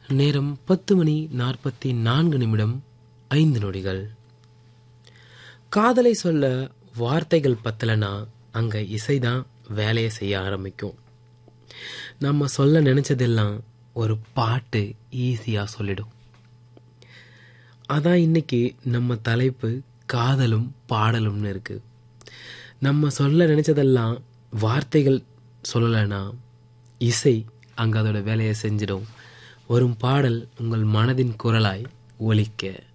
நேரம் பத்து மணி நாற்பத்தி நான்கு நிமிடம் ஐந்து நொடிகள் காதலை சொல்ல வார்த்தைகள் பத்தலைன்னா அங்க இசைதான் வேலையை செய்ய ஆரம்பிக்கும் நம்ம சொல்ல நினைச்சதெல்லாம் ஒரு பாட்டு ஈஸியா சொல்லிடும் அதான் இன்னைக்கு நம்ம தலைப்பு காதலும் பாடலும்னு இருக்கு நம்ம சொல்ல நினைச்சதெல்லாம் வார்த்தைகள் சொல்லலைன்னா இசை அங்க அதோட வேலையை செஞ்சிடும் வரும் பாடல் உங்கள் மனதின் குரலாய் ஒலிக்க